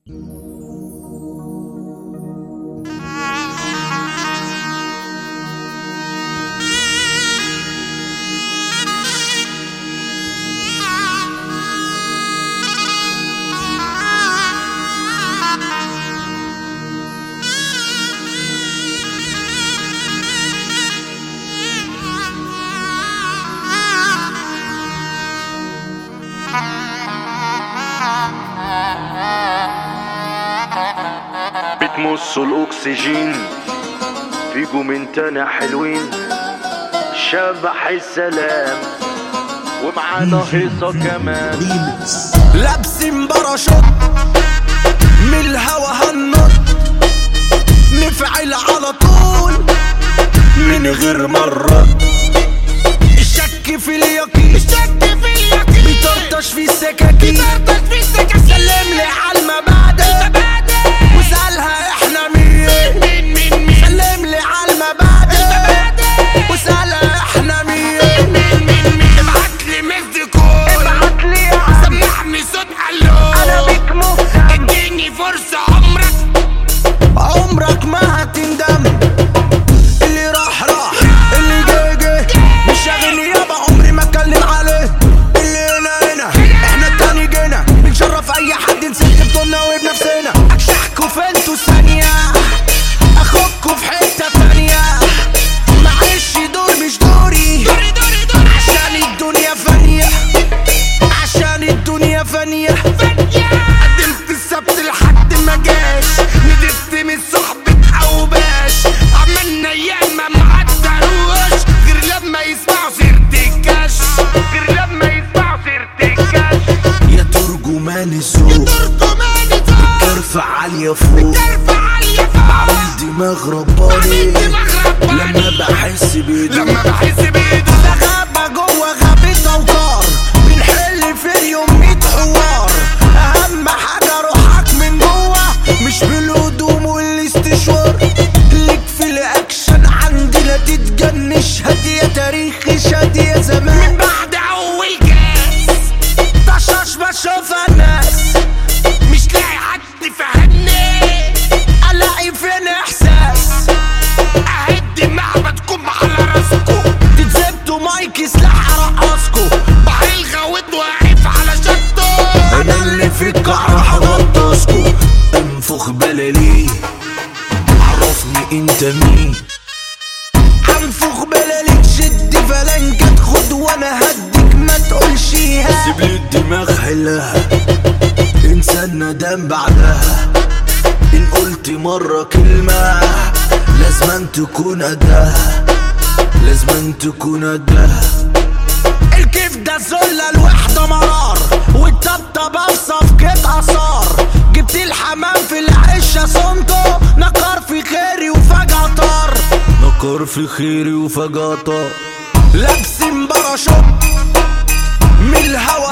بتمصوا الاكسجين فيكوا من تاني حلوين شبح السلام ومعانا هيصة كمان لابسين باراشوت من الهوا هنط نفعل على طول من غير مرة الشك في اليقين الشك في اليقين بيطرطش في السكاكين بيطرطش في السكاكين سلم لي على المبادئ المبادئ وسألها احنا مين مين مين مين سلم لي على المبادئ المبادئ وسألها احنا مين مين مين مين ابعت لي مسج كول ابعت لي سمعني صوت الو انا بيك مهتم اديني فرصة عمرك عمرك ما هتندم اللي راح راح اللي جه جه مش شاغلني يابا عمري ما اتكلم عليه اللي هنا هنا احنا التاني جينا بنشرف اي حد نسد بطولنا وبنفسنا اكشحكوا في انتوا الثانية اخدكوا في حتة تانية معلش دور مش دوري دوري دوري دوري عشان الدنيا فانية عشان الدنيا فانية قدمت السبت لحد ما جاش ندفت من صحبة أوباش عملنا ياما ما عدروش غير لما يسمعوا سيرة الكاش غير لما يسمعوا سيرة الكاش يا ترجمان الذوق ترجماني فوق ارفع عالية فوق ترفع عالية فوق عامل دماغ رباني دماغ رباني لما بحس بهدوء لما بحس بإيده ده غابة جوه غابة أوتار بنحل في اليوم ميت حوار أهم حاجة روحك من جوه مش بالهدوم والاستشوار ليك في الأكشن عندي لا تتجنش هدي يا تاريخي شادي يا زمان بعد أول كاس طشاش بشوفها الناس مش لاقي حد يفهمني ألاقي فين إحساس أهد معبدكم على راسكم تتزبطوا مايكي سلاح أرقصكوا بحر الغويط واقف على شطه انا اللي في القعر هغطسكو انفخ بلالي عرفني انت مين انفخ بلالي تشد فلنكة خد وانا هديك ما تقولش ها سيب لي الدماغ حلها انسى الندم بعدها ان قلت مرة كلمة لازم تكون قدها لازم تكون قدها الكيف ده ذلة الوحدة مرار والطبطبة في صفقة آثار جبت الحمام في العشة صنته نقر في خيري وفجأة طار نقر في خيري وفجأة طار لابسين باراشوت من الهوا